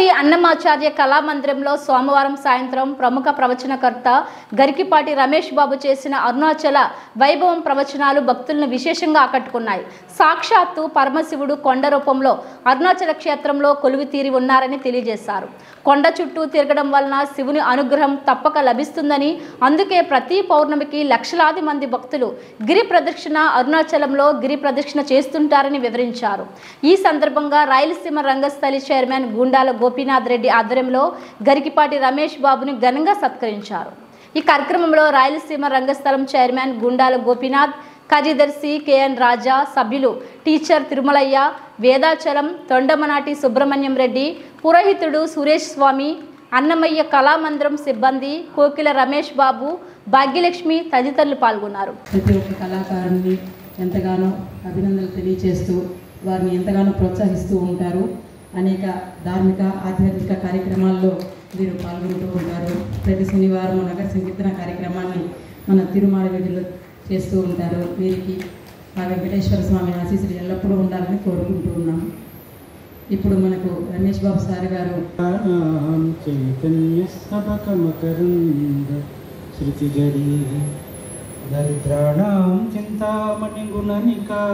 తిరుపతి అన్నమాచార్య కళామందిరంలో సోమవారం సాయంత్రం ప్రముఖ ప్రవచనకర్త గరికిపాటి రమేష్ బాబు చేసిన అరుణాచల వైభవం ప్రవచనాలు భక్తులను విశేషంగా ఆకట్టుకున్నాయి సాక్షాత్తు పరమశివుడు కొండ రూపంలో అరుణాచల క్షేత్రంలో కొలువి తీరి ఉన్నారని తెలియజేశారు కొండ చుట్టూ తిరగడం వలన శివుని అనుగ్రహం తప్పక లభిస్తుందని అందుకే ప్రతి పౌర్ణమికి లక్షలాది మంది భక్తులు గిరి ప్రదక్షిణ అరుణాచలంలో గిరి ప్రదక్షిణ చేస్తుంటారని వివరించారు ఈ సందర్భంగా రాయలసీమ రంగస్థలి చైర్మన్ గుండాల గోపీనాథ్ రెడ్డి ఆధ్వర్యంలో గరికిపాటి రమేష్ బాబుని ఘనంగా సత్కరించారు ఈ కార్యక్రమంలో రాయలసీమ రంగస్థలం చైర్మన్ గుండాల గోపీనాథ్ కార్యదర్శి కెఎన్ రాజా సభ్యులు టీచర్ తిరుమలయ్య వేదాచలం తొండమనాటి సుబ్రహ్మణ్యం రెడ్డి పురోహితుడు సురేష్ స్వామి అన్నమయ్య కళామందిరం సిబ్బంది కోకిల రమేష్ బాబు భాగ్యలక్ష్మి తదితరులు పాల్గొన్నారు ప్రతి ఒక్క కళాకారుని ఎంతగానో అభినందనలు తెలియచేస్తూ వారిని ఎంతగానో ప్రోత్సహిస్తూ ఉంటారు అనేక ధార్మిక ఆధ్యాత్మిక కార్యక్రమాల్లో వీరు పాల్గొంటూ ఉంటారు ప్రతి శనివారం నగర సంకీర్తన కార్యక్రమాన్ని మన తిరుమాల వీధిలో చేస్తూ ఉంటారు వీరికి ఆ వెంకటేశ్వర స్వామి ఆశీస్సులు ఎల్లప్పుడూ ఉండాలని కోరుకుంటూ ఉన్నాం ఇప్పుడు మనకు రమేష్ బాబు సార్ గారు ं चैतन्यस्तबकमकरन्द श्रुतिजरी दरिद्राणां चिन्तामणिगुणनिका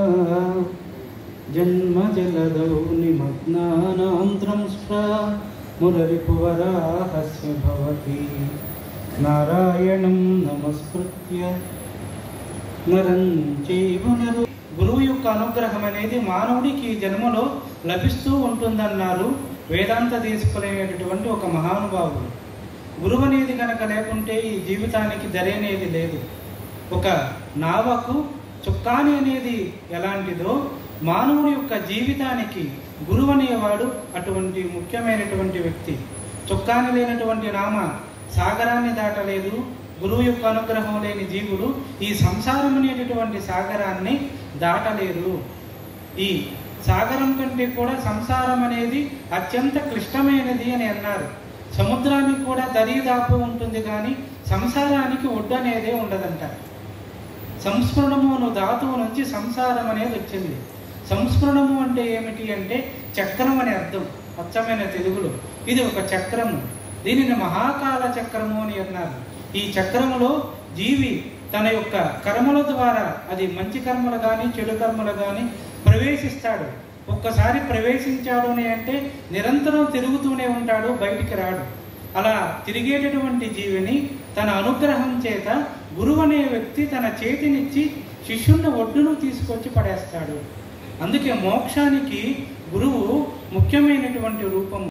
जन्मजलदौ निमग्नानां द्रंष्ट्रा मुररिपुवराहस्य भवति नारायणं नमस्कृत्य నరం చైవనరు గురువు యొక్క అనుగ్రహం అనేది మానవుడికి ఈ జన్మలో లభిస్తూ ఉంటుందన్నారు వేదాంత తీసుకునేటటువంటి ఒక మహానుభావుడు గురువు అనేది కనుక లేకుంటే ఈ జీవితానికి దరైనది లేదు ఒక నావకు చుక్కాని అనేది ఎలాంటిదో మానవుడి యొక్క జీవితానికి గురువు అనేవాడు అటువంటి ముఖ్యమైనటువంటి వ్యక్తి చుక్కాని లేనటువంటి నామ సాగరాన్ని దాటలేదు గురువు యొక్క అనుగ్రహం లేని జీవుడు ఈ సంసారం అనేటటువంటి సాగరాన్ని దాటలేదు ఈ సాగరం కంటే కూడా సంసారం అనేది అత్యంత క్లిష్టమైనది అని అన్నారు సముద్రానికి కూడా దరిదాపు ఉంటుంది కానీ సంసారానికి ఒడ్డు అనేదే ఉండదంట సంస్మరణము అను ధాతువు నుంచి సంసారం అనేది వచ్చింది సంస్మరణము అంటే ఏమిటి అంటే చక్రం అనే అర్థం అచ్చమైన తెలుగులో ఇది ఒక చక్రము దీనిని మహాకాల చక్రము అని అన్నారు ఈ చక్రములో జీవి తన యొక్క కర్మల ద్వారా అది మంచి కర్మలు కానీ చెడు కర్మలు కానీ ప్రవేశిస్తాడు ఒక్కసారి ప్రవేశించాడు అని అంటే నిరంతరం తిరుగుతూనే ఉంటాడు బయటికి రాడు అలా తిరిగేటటువంటి జీవిని తన అనుగ్రహం చేత గురువు అనే వ్యక్తి తన చేతినిచ్చి శిష్యుని ఒడ్డును తీసుకొచ్చి పడేస్తాడు అందుకే మోక్షానికి గురువు ముఖ్యమైనటువంటి రూపం